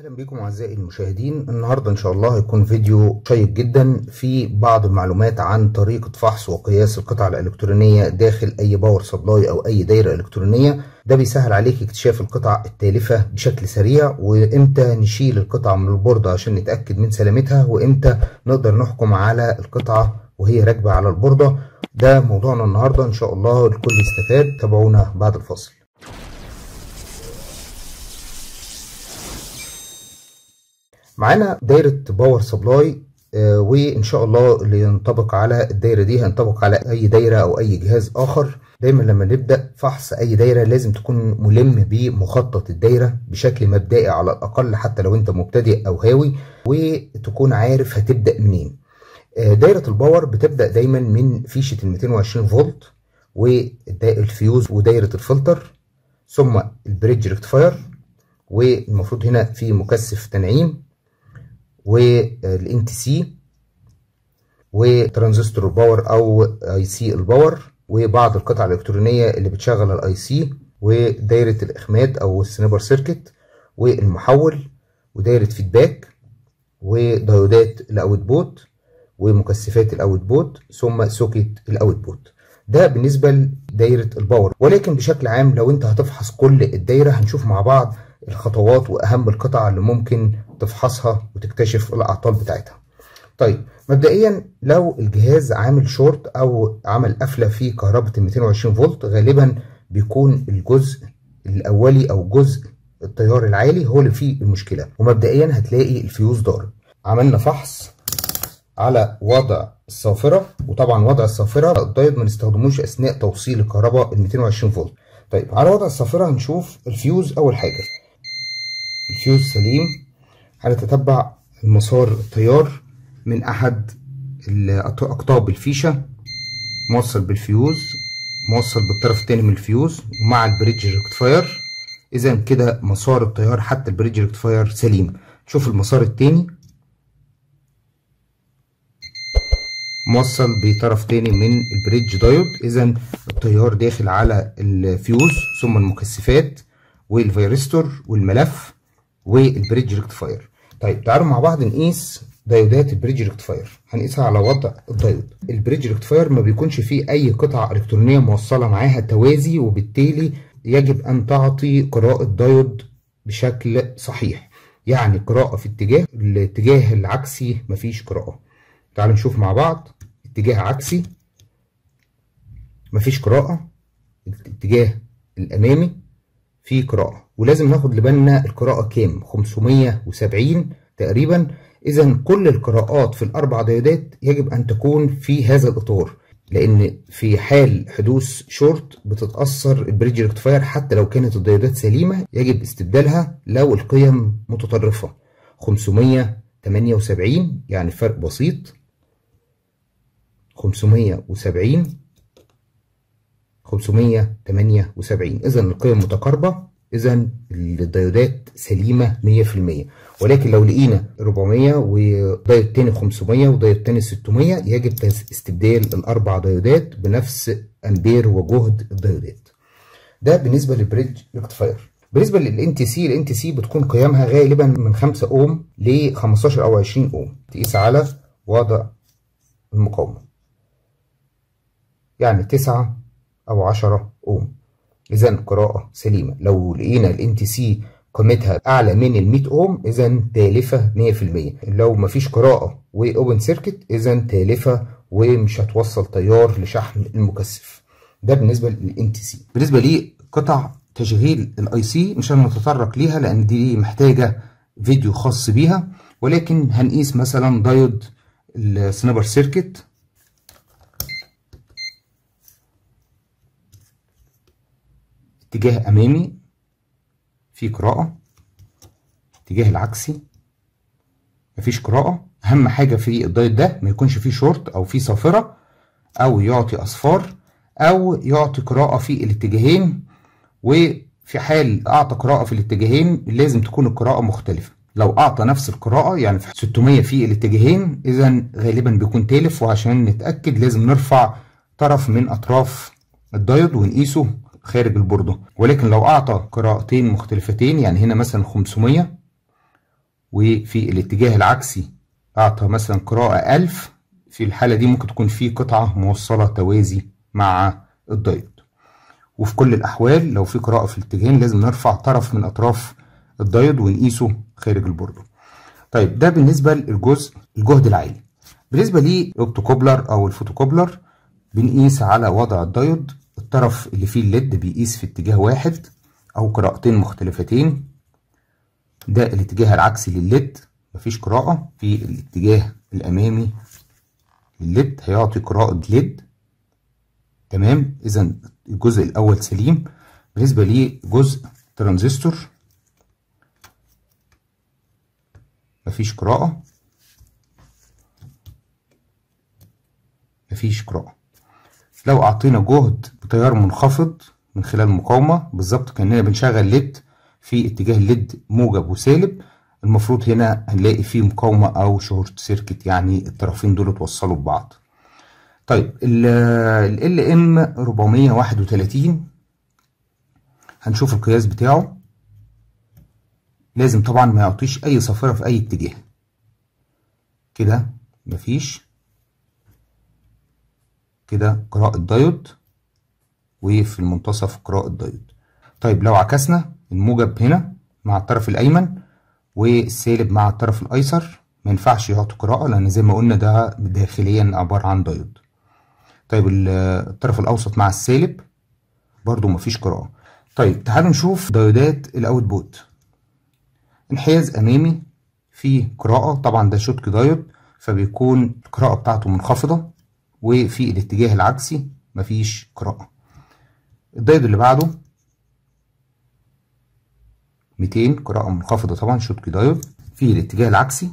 اهلا بكم اعزائي المشاهدين النهارده ان شاء الله هيكون فيديو شيق جدا في بعض المعلومات عن طريقه فحص وقياس القطع الالكترونيه داخل اي باور سبلاي او اي دايره الكترونيه ده بيسهل عليك اكتشاف القطع التالفه بشكل سريع وامتى نشيل القطعه من البورده عشان نتاكد من سلامتها وامتى نقدر نحكم على القطعه وهي راكبه على البورده ده موضوعنا النهارده ان شاء الله الكل يستفاد تابعونا بعد الفاصل معانا دايرة باور سبلاي آه وإن شاء الله اللي ينطبق على الدايرة دي هينطبق على أي دايرة أو أي جهاز آخر دايما لما نبدأ فحص أي دايرة لازم تكون ملم بمخطط الدايرة بشكل مبدئي على الأقل حتى لو أنت مبتدئ أو هاوي وتكون عارف هتبدأ منين آه دايرة الباور بتبدأ دايما من فيشة ال 220 فولت والفيوز ودايرة الفلتر ثم البريدج ريكتفاير والمفروض هنا في مكثف تنعيم والان تي سي وترانزستور الباور او اي سي الباور وبعض القطع الالكترونيه اللي بتشغل الاي سي ودايره الاخماد او السنيبر سيركت والمحول ودايره فيدباك وديودات الاوت بوت ومكثفات الاوت بوت ثم سوكيت الاوت بوت ده بالنسبه لدايره الباور ولكن بشكل عام لو انت هتفحص كل الدايره هنشوف مع بعض الخطوات واهم القطع اللي ممكن تفحصها وتكتشف الاعطال بتاعتها طيب مبدئيا لو الجهاز عامل شورت او عمل قفله في كهرباء ال 220 فولت غالبا بيكون الجزء الاولي او جزء التيار العالي هو اللي فيه المشكله ومبدئيا هتلاقي الفيوز ضارب عملنا فحص على وضع الصافره وطبعا وضع الصافره الدايود ما نستخدموش اثناء توصيل الكهرباء ال 220 فولت طيب على وضع الصافره هنشوف الفيوز اول حاجه الفيوز سليم هنتتبع مسار التيار من احد اقطاب الفيشه موصل بالفيوز موصل بالطرف الثاني من الفيوز ومع البريدج ريكتفاير اذا كده مسار التيار حتى البريدج ريكتفاير سليم شوف المسار الثاني موصل بطرف تاني من البريدج دايود اذا التيار داخل على الفيوز ثم المكثفات والفيرستور والملف والبريدج ريكتفاير طيب تعالوا مع بعض نقيس دايودات البريدج ريكتفاير هنقيسها على وضع الدايود البريدج ريكتفاير ما بيكونش فيه اي قطعه الكترونيه موصله معاها توازي وبالتالي يجب ان تعطي قراءه دايود بشكل صحيح يعني قراءه في اتجاه الاتجاه العكسي مفيش قراءه تعالوا نشوف مع بعض اتجاه عكسي مفيش قراءه الاتجاه الامامي في قراءه ولازم ناخد لبالنا القراءة كام 570 تقريبا إذا كل القراءات في الأربع ديودات يجب أن تكون في هذا الإطار لأن في حال حدوث شورت بتتأثر البريدج ريكتفاير حتى لو كانت الديودات سليمة يجب استبدالها لو القيم متطرفة 578 يعني فرق بسيط 570 578 إذا القيم متقاربة اذا الديودات سليمه 100% ولكن لو لقينا 400 ودايود تاني 500 ودايود تاني 600 يجب استبدال الاربع ديودات بنفس امبير وجهد الديودات ده بالنسبه للبريدج ريكتفاير بالنسبه للان تي سي الان تي سي بتكون قيمها غالبا من 5 اوم ل 15 او 20 اوم تقيس على وضع المقاومه يعني 9 او 10 اوم اذا قراءه سليمه لو لقينا الان تي سي قيمتها اعلى من ال 100 اوم اذا تالفه 100% لو مفيش قراءه واوبن سيركت اذا تالفه ومش هتوصل تيار لشحن المكثف ده بالنسبه للان تي سي بالنسبه لقطع تشغيل الاي سي مش هنتطرق ليها لان دي محتاجه فيديو خاص بيها ولكن هنقيس مثلا دايود السنابر سيركت اتجاه امامي في قراءة اتجاه العكسي مفيش قراءة اهم حاجة في الدايت ده ما يكونش فيه شورت او فيه صافرة او يعطي اصفار او يعطي قراءة في الاتجاهين وفي حال اعطى قراءة في الاتجاهين لازم تكون القراءة مختلفة لو اعطى نفس القراءة يعني في 600 في الاتجاهين اذا غالبا بيكون تالف وعشان نتأكد لازم نرفع طرف من اطراف الدايود ونقيسه خارج البوردة ولكن لو أعطى قراءتين مختلفتين يعني هنا مثلا 500 وفي الاتجاه العكسي أعطى مثلا قراءة ألف في الحالة دي ممكن تكون في قطعة موصلة توازي مع الدايود وفي كل الأحوال لو في قراءة في الاتجاهين لازم نرفع طرف من أطراف الدايود ونقيسه خارج البوردة طيب ده بالنسبة للجزء الجهد العالي بالنسبة للأوبتوكوبلر أو الفوتوكوبلر بنقيس على وضع الدايود الطرف اللي فيه الليد بيقيس في اتجاه واحد أو قراءتين مختلفتين ده الاتجاه العكسي للليد مفيش قراءة في الاتجاه الأمامي للليد هيعطي قراءة ليد تمام إذا الجزء الأول سليم بالنسبة لجزء ترانزستور مفيش قراءة مفيش قراءة لو أعطينا جهد بتيار منخفض من خلال مقاومة بالظبط كأننا بنشغل ليد في اتجاه الليد موجب وسالب المفروض هنا هنلاقي فيه مقاومة أو شورت سيركت يعني الطرفين دول اتوصلوا ببعض طيب ال ام 431 هنشوف القياس بتاعه لازم طبعا ما يعطيش أي صافرة في أي اتجاه كده مفيش كده قراءة دايود وفي المنتصف قراءة دايود طيب لو عكسنا الموجب هنا مع الطرف الأيمن والسالب مع الطرف الأيسر ما ينفعش يعطوا قراءة لأن زي ما قلنا ده داخليا عبارة عن دايود طيب الطرف الأوسط مع السالب برضو مفيش قراءة طيب تعالوا نشوف دايودات الأوتبوت انحياز أمامي في قراءة طبعا ده شوتك دايود فبيكون القراءة بتاعته منخفضة وفي الاتجاه العكسي مفيش قراءة الدايود اللي بعده 200 قراءة منخفضة طبعا شوتك دايود في الاتجاه العكسي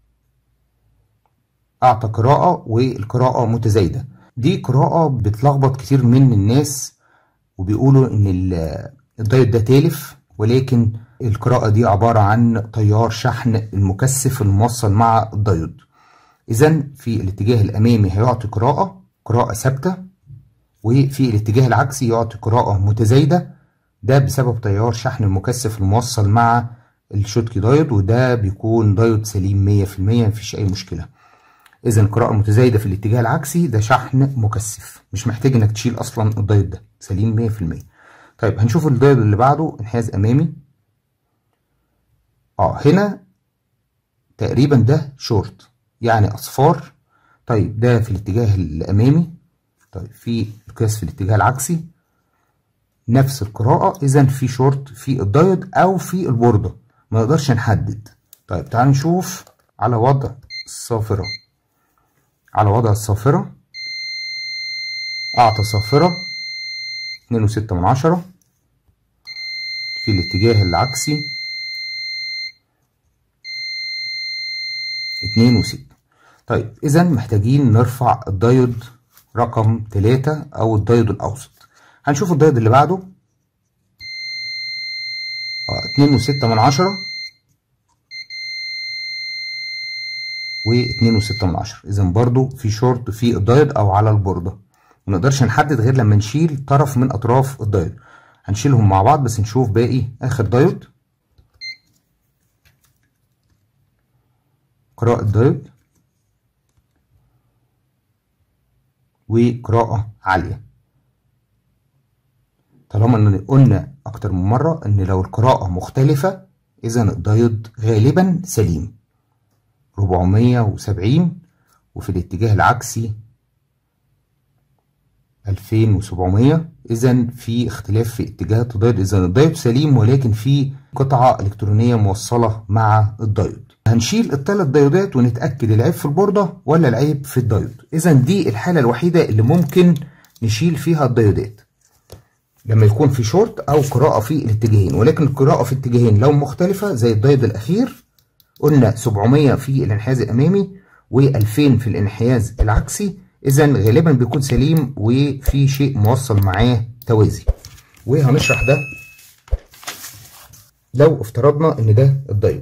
أعطى قراءة والقراءة متزايدة دي قراءة بتلخبط كتير من الناس وبيقولوا إن الدايود ده تالف ولكن القراءة دي عبارة عن تيار شحن المكثف الموصل مع الدايود إذا في الاتجاه الأمامي هيعطي قراءة قراءة ثابتة وفي الاتجاه العكسي يعطي قراءة متزايدة ده بسبب تيار شحن المكثف الموصل مع الشوتكي دايود وده بيكون دايود سليم مية في المية مفيش أي مشكلة إذا القراءة المتزايدة في الاتجاه العكسي ده شحن مكثف مش محتاج إنك تشيل أصلا الدايود ده سليم مية في المية طيب هنشوف الدايود اللي بعده انحياز أمامي اه هنا تقريبا ده شورت يعني أصفار طيب ده في الاتجاه الأمامي طيب في القياس في الاتجاه العكسي نفس القراءة إذا في شورت في الدايود أو في البوردة ما نقدرش نحدد طيب تعال نشوف على وضع الصافرة على وضع الصافرة أعطى صافرة اتنين وستة من عشرة في الاتجاه العكسي اتنين وستة طيب إذا محتاجين نرفع الدايود رقم تلاتة أو الدايود الأوسط هنشوف الدايود اللي بعده اه اتنين وستة من عشرة واتنين وستة من عشرة إذا برضو في شورت في الدايود أو على البوردة منقدرش نحدد غير لما نشيل طرف من أطراف الدايود هنشيلهم مع بعض بس نشوف باقي آخر دايود قراءة دايود وقراءة عالية طالما ان قلنا اكتر من مرة ان لو القراءة مختلفة اذا الدايود غالبا سليم 470 وفي الاتجاه العكسي 2700 اذا في اختلاف في اتجاهات الدايود اذا الدايود سليم ولكن في قطعة الكترونية موصلة مع الدايود هنشيل الثلاث دايودات ونتأكد العيب في البوردة ولا العيب في الدايود اذا دي الحالة الوحيدة اللي ممكن نشيل فيها الدايودات لما يكون في شورت او قراءة في الاتجاهين ولكن القراءة في الاتجاهين لو مختلفة زي الدايود الاخير قلنا 700 في الانحياز الامامي و2000 في الانحياز العكسي اذا غالبا بيكون سليم وفي شيء موصل معاه توازي وهنشرح ده لو افترضنا ان ده الدايود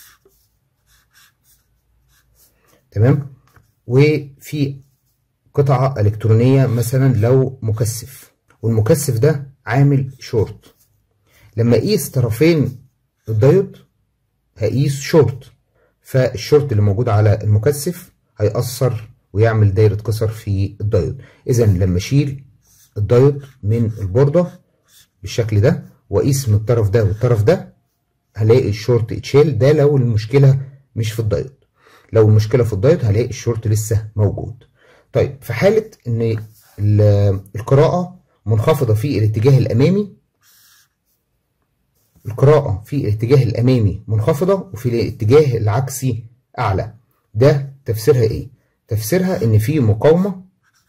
تمام وفي قطعة إلكترونية مثلا لو مكثف والمكثف ده عامل شورت لما اقيس طرفين الدايود هقيس شورت فالشورت اللي موجود على المكثف هيأثر ويعمل دايرة كسر في الدايود إذا لما أشيل الدايود من البوردة بالشكل ده وأقيس من الطرف ده والطرف ده هلاقي الشورت اتشال ده لو المشكلة مش في الدايود لو المشكلة في الدايود هلاقي الشورت لسه موجود طيب في حالة إن القراءة منخفضة في الاتجاه الأمامي القراءة في الاتجاه الأمامي منخفضة وفي الاتجاه العكسي أعلى ده تفسيرها إيه؟ تفسيرها إن في مقاومة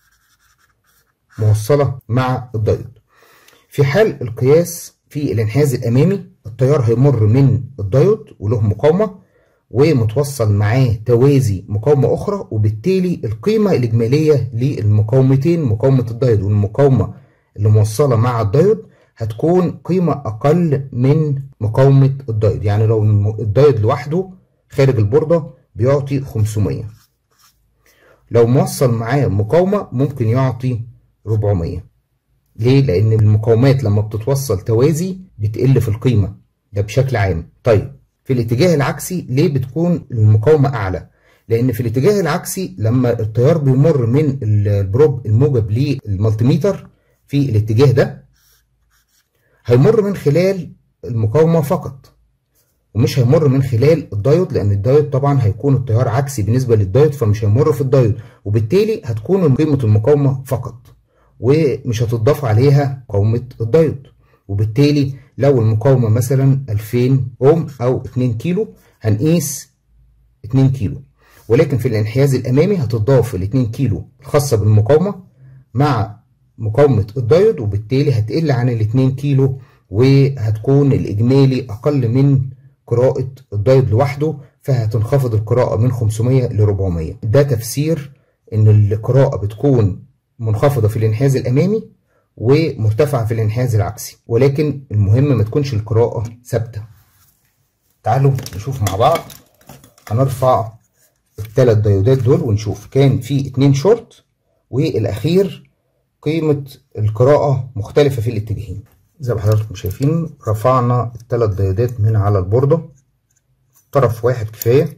موصلة مع الدايود في حال القياس في الانحياز الأمامي التيار هيمر من الدايود وله مقاومة ومتوصل معاه توازي مقاومة أخرى وبالتالي القيمة الإجمالية للمقاومتين مقاومة الدايود والمقاومة اللي موصلة مع الدايود هتكون قيمة أقل من مقاومة الدايود يعني لو الدايود لوحده خارج البوردة بيعطي 500 لو موصل معاه مقاومة ممكن يعطي 400 ليه؟ لأن المقاومات لما بتتوصل توازي بتقل في القيمة ده بشكل عام طيب في الاتجاه العكسي ليه بتكون المقاومة أعلى؟ لأن في الاتجاه العكسي لما التيار بيمر من البروب الموجب للمالتيميتر في الاتجاه ده هيمر من خلال المقاومة فقط ومش هيمر من خلال الدايود لأن الدايود طبعا هيكون التيار عكسي بالنسبة للدايود فمش هيمر في الدايود وبالتالي هتكون قيمة المقاومة فقط ومش هتضاف عليها مقاومة الدايود وبالتالي لو المقاومة مثلا 2000 أوم أو 2 كيلو هنقيس 2 كيلو ولكن في الانحياز الأمامي هتضاف ال 2 كيلو الخاصة بالمقاومة مع مقاومة الدايود وبالتالي هتقل عن ال 2 كيلو وهتكون الإجمالي أقل من قراءة الدايود لوحده فهتنخفض القراءة من 500 ل 400 ده تفسير إن القراءة بتكون منخفضة في الانحياز الأمامي ومرتفعة في الانحياز العكسي ولكن المهم ما تكونش القراءة ثابتة تعالوا نشوف مع بعض هنرفع الثلاث ديودات دول ونشوف كان في اتنين شورت والأخير قيمة القراءة مختلفة في الاتجاهين زي ما حضراتكم شايفين رفعنا الثلاث ديودات من على البوردة طرف واحد كفاية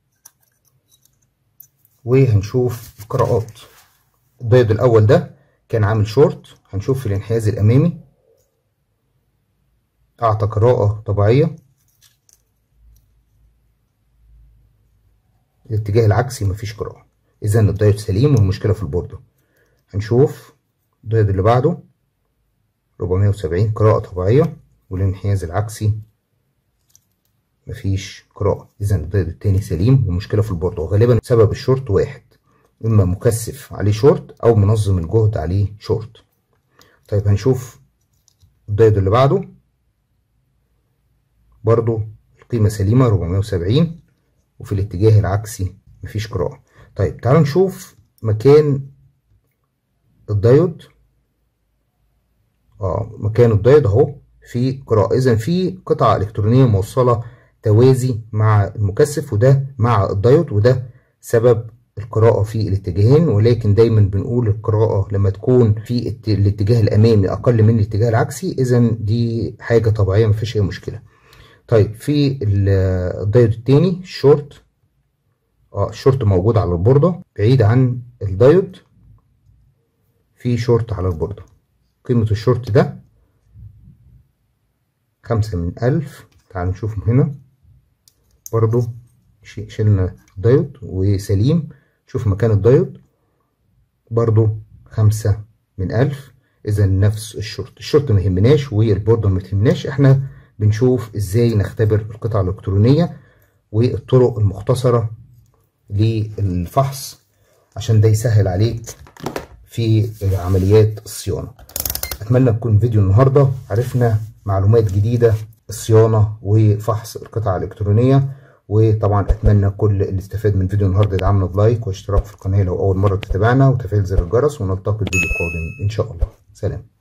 وهنشوف القراءات الديود الأول ده كان عامل شورت هنشوف في الانحياز الأمامي أعطى قراءة طبيعية الاتجاه العكسي مفيش قراءة إذا الدايود سليم والمشكلة في البوردة هنشوف الدايود اللي بعده 470 قراءة طبيعية والانحياز العكسي مفيش قراءة إذا الدايود التاني سليم والمشكلة في البوردة وغالبا سبب الشورت واحد إما مكثف عليه شورت أو منظم الجهد عليه شورت طيب هنشوف الدايود اللي بعده برضو القيمة سليمة 470 وفي الاتجاه العكسي مفيش قراءة طيب تعالوا نشوف مكان الدايود اه مكان الدايود اهو في قراءة اذا في قطعة الكترونية موصلة توازي مع المكثف وده مع الدايود وده سبب القراءة في الاتجاهين ولكن دايما بنقول القراءة لما تكون في الاتجاه الأمامي أقل من الاتجاه العكسي إذا دي حاجة طبيعية مفيش أي مشكلة. طيب في الدايود التاني الشورت اه الشورت موجود على البوردة بعيد عن الدايود في شورت على البوردة قيمة الشورت ده خمسة من ألف تعالوا نشوف هنا برضو شلنا الدايود وسليم شوف مكان الدايود برضو خمسة من ألف إذا نفس الشورت الشورت ما يهمناش والبوردة ما تهمناش احنا بنشوف ازاي نختبر القطع الإلكترونية والطرق المختصرة للفحص عشان ده يسهل عليك في عمليات الصيانة أتمنى يكون فيديو النهاردة عرفنا معلومات جديدة الصيانة وفحص القطع الإلكترونية وطبعا أتمنى كل اللي استفاد من فيديو النهاردة يدعمنا بلايك واشتراك في القناة لو أول مرة تتابعنا وتفعيل زر الجرس ونلتقي الفيديو القادم إن شاء الله سلام